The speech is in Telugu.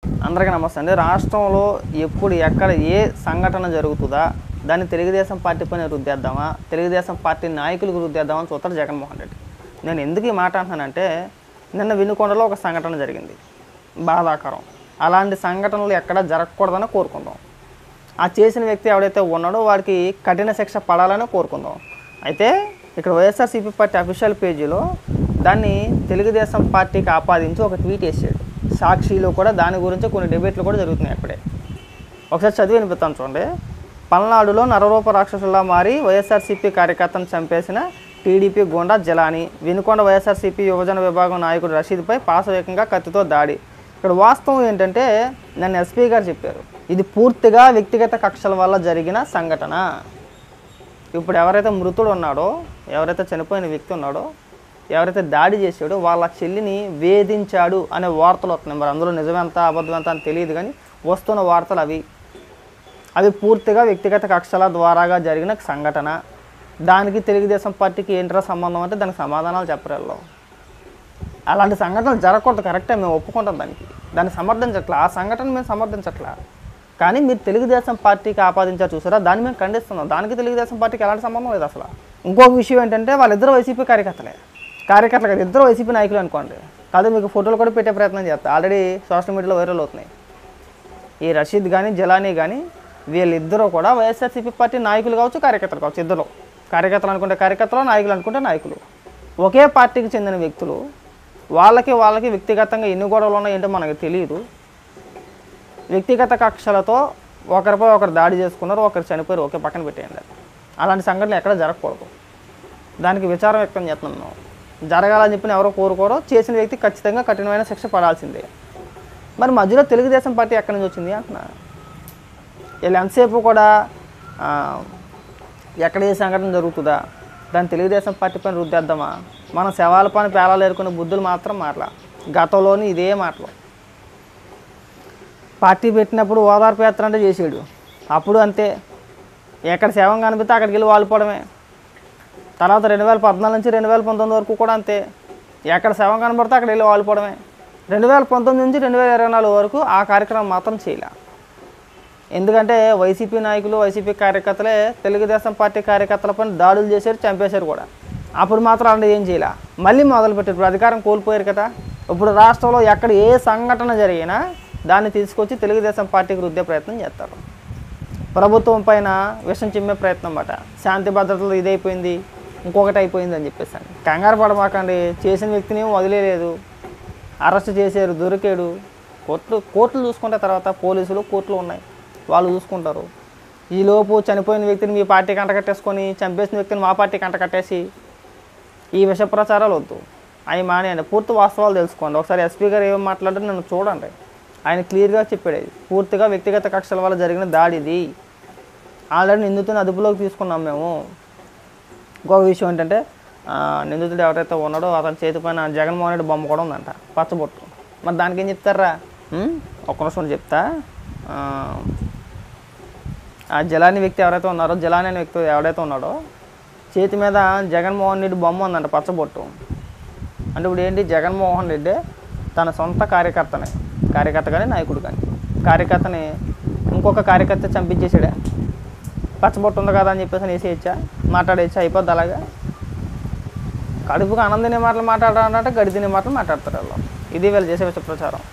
అందరికీ నమస్తే అండి రాష్ట్రంలో ఎప్పుడు ఎక్కడ ఏ సంఘటన జరుగుతుందా దాన్ని తెలుగుదేశం పార్టీ పైన రుద్దేద్దామా తెలుగుదేశం పార్టీ నాయకులకు రుద్దేద్దామా అని చూస్తాడు జగన్మోహన్ రెడ్డి నేను ఎందుకు ఈ మాట అంటున్నానంటే నిన్న వినుకొండలో ఒక సంఘటన జరిగింది బాధాకరం అలాంటి సంఘటనలు ఎక్కడ జరగకూడదని కోరుకుందాం ఆ చేసిన వ్యక్తి ఎవడైతే ఉన్నాడో వాడికి కఠిన శిక్ష పడాలని కోరుకుందాం అయితే ఇక్కడ వైఎస్ఆర్సీపీ పార్టీ అఫీషియల్ పేజీలో దాన్ని తెలుగుదేశం పార్టీకి ఆపాదించి ఒక ట్వీట్ వేసాడు సాక్షిలో కూడా దాని గురించి కొన్ని డిబేట్లు కూడా జరుగుతున్నాయి అప్పుడే ఒకసారి చదివి వినిపిస్తాను చూడండి పల్నాడులో నరరూప రాక్షసులా మారి వైఎస్ఆర్సీపీ కార్యకర్తను చంపేసిన టీడీపీ గోండా జలాని వినుకొండ వైఎస్ఆర్సీపీ యువజన విభాగం నాయకుడు రషీద్పై పాశవేకంగా కత్తితో దాడి ఇక్కడ వాస్తవం ఏంటంటే నన్ను ఎస్పీ గారు చెప్పారు ఇది పూర్తిగా వ్యక్తిగత కక్షల వల్ల జరిగిన సంఘటన ఇప్పుడు ఎవరైతే మృతుడు ఉన్నాడో ఎవరైతే చనిపోయిన వ్యక్తి ఉన్నాడో ఎవరైతే దాడి చేశాడో వాళ్ళ చెల్లిని వేధించాడు అనే వార్తలు వస్తున్నాయి మరి అందులో నిజమెంత అబద్ధమెంత అని తెలియదు కానీ వస్తున్న వార్తలు అవి అవి పూర్తిగా వ్యక్తిగత కక్షల ద్వారాగా జరిగిన సంఘటన దానికి తెలుగుదేశం పార్టీకి ఏంట్రా సంబంధం అంటే దానికి సమాధానాలు చెప్పరేళ్ళు అలాంటి సంఘటనలు జరగకూడదు కరెక్టే మేము ఒప్పుకుంటాం దానికి దాన్ని సమర్థించట్లా ఆ సంఘటన మేము సమర్థించట్లా కానీ మీరు తెలుగుదేశం పార్టీకి ఆపాదించారు చూసారా దాన్ని మేము ఖండిస్తున్నాం దానికి తెలుగుదేశం పార్టీకి ఎలాంటి సంబంధం లేదు అసలు ఇంకొక విషయం ఏంటంటే వాళ్ళిద్దరు వైసీపీ కార్యకర్తలే కార్యకర్తలు కదా ఇద్దరు వైసీపీ నాయకులు అనుకోండి కాదు మీకు ఫోటోలు కూడా పెట్టే ప్రయత్నం చేస్తా ఆల్రెడీ సోషల్ మీడియాలో వైరల్ అవుతున్నాయి ఈ రషీద్ కానీ జలానీ కానీ వీళ్ళిద్దరూ కూడా వైఎస్ఆర్సీపీ పార్టీ నాయకులు కావచ్చు కార్యకర్తలు కావచ్చు ఇద్దరు కార్యకర్తలు అనుకుంటే కార్యకర్తలు నాయకులు అనుకుంటే నాయకులు ఒకే పార్టీకి చెందిన వ్యక్తులు వాళ్ళకి వాళ్ళకి వ్యక్తిగతంగా ఎన్ని గొడవలు ఉన్నాయో ఏంటో మనకు తెలియదు వ్యక్తిగత కక్షలతో ఒకరిపై ఒకరు దాడి చేసుకున్నారు ఒకరు చనిపోయారు ఒకే పక్కన పెట్టేయండి అలాంటి సంఘటనలు ఎక్కడ జరగకూడదు దానికి విచారం వ్యక్తం చేస్తున్నాం జరగాలని చెప్పిన ఎవరో కోరుకోరో చేసిన వ్యక్తి ఖచ్చితంగా కఠినమైన శిక్ష పడాల్సిందే మరి మధ్యలో తెలుగుదేశం పార్టీ ఎక్కడి నుంచి వచ్చింది అంటున్నా వీళ్ళు ఎంతసేపు కూడా ఆ, ఎక్కడ ఏ సంఘటన జరుగుతుందా దాన్ని తెలుగుదేశం పార్టీ పైన రుద్దేద్దామా మనం శవాల పని పేలాలు ఏరుకునే బుద్ధులు మాత్రం మాటలా గతంలోని ఇదే మాటలు పార్టీ పెట్టినప్పుడు ఓదార్పు యాత్ర అంటే చేసాడు అప్పుడు అంతే ఎక్కడ శవం కనిపిస్తే అక్కడికి వెళ్ళి వాలిపోవడమే తర్వాత రెండు వేల పద్నాలుగు నుంచి రెండు వేల పంతొమ్మిది వరకు కూడా అంతే ఎక్కడ శవం కనబడితే అక్కడ వెళ్ళి వాలిపోవడమే రెండు వేల పంతొమ్మిది నుంచి రెండు వేల ఇరవై నాలుగు వరకు ఆ కార్యక్రమం మాత్రం చేయలే ఎందుకంటే వైసీపీ నాయకులు వైసీపీ కార్యకర్తలే తెలుగుదేశం పార్టీ కార్యకర్తలపైన దాడులు చేశారు చంపేశారు కూడా అప్పుడు మాత్రం అలాంటి ఏం చేయలే మళ్ళీ మొదలుపెట్టారు ఇప్పుడు అధికారం కోల్పోయారు కదా ఇప్పుడు రాష్ట్రంలో ఎక్కడ ఏ సంఘటన జరిగినా దాన్ని తీసుకొచ్చి తెలుగుదేశం పార్టీకి రుద్దే ప్రయత్నం చేస్తారు ప్రభుత్వం పైన విషం చిమ్మే ప్రయత్నం అన్నమాట శాంతి భద్రతలు ఇదైపోయింది ఇంకొకటి అయిపోయింది అని చెప్పేసి అని కంగారు పడమాకండి చేసిన వ్యక్తిని ఏం వదిలేదు అరెస్ట్ చేశారు దొరికాడు కోర్టులు కోర్టులు చూసుకుంటే తర్వాత పోలీసులు కోర్టులు ఉన్నాయి వాళ్ళు చూసుకుంటారు ఈ లోపు చనిపోయిన వ్యక్తిని మీ పార్టీకి అంటకట్టేసుకొని చంపేసిన వ్యక్తిని మా పార్టీకి అంటకట్టేసి ఈ విష ప్రచారాలు వద్దు అవి మానేయండి పూర్తి వాస్తవాలు తెలుసుకోండి ఒకసారి ఎస్పీ గారు ఏం మాట్లాడారు నన్ను చూడండి ఆయన క్లియర్గా చెప్పాడు ఇది పూర్తిగా వ్యక్తిగత కక్షల వల్ల జరిగిన దాడి ఇది ఆల్రెడీ నిందితుని అదుపులోకి తీసుకున్నాం మేము ఇంకొక విషయం ఏంటంటే ఆ, నిందితుడు ఎవరైతే ఉన్నాడో అతని చేతి పైన జగన్మోహన్ రెడ్డి బొమ్మ కూడా ఉందంట పచ్చబొట్టు మరి దానికి ఏం చెప్తారా ఉం? ఒక్క నిమిషం చెప్తా ఆ, ఆ జలాని వ్యక్తి ఎవరైతే ఉన్నారో జలాని అనే వ్యక్తి ఎవరైతే ఉన్నాడో చేతి మీద జగన్మోహన్ రెడ్డి బొమ్మ ఉందంట పచ్చబొట్టు అంటే ఇప్పుడు ఏంటి జగన్మోహన్ రెడ్డి తన సొంత కార్యకర్తనే కార్యకర్త కానీ నాయకుడు కానీ కార్యకర్తని ఇంకొక కార్యకర్త చంపించేసాడే పచ్చబొట్టు ఉంది కదా అని చెప్పేసి అని వేసేయచ్చా మాట్లాడేయచ్చా అయిపోద్ది అలాగా కడుపుకు ఆనందినే మాటలు మాట్లాడాలంటే గడి తినే మాటలు మాట్లాడతారు వాళ్ళు ఇది వీళ్ళు చేసే విషయ ప్రచారం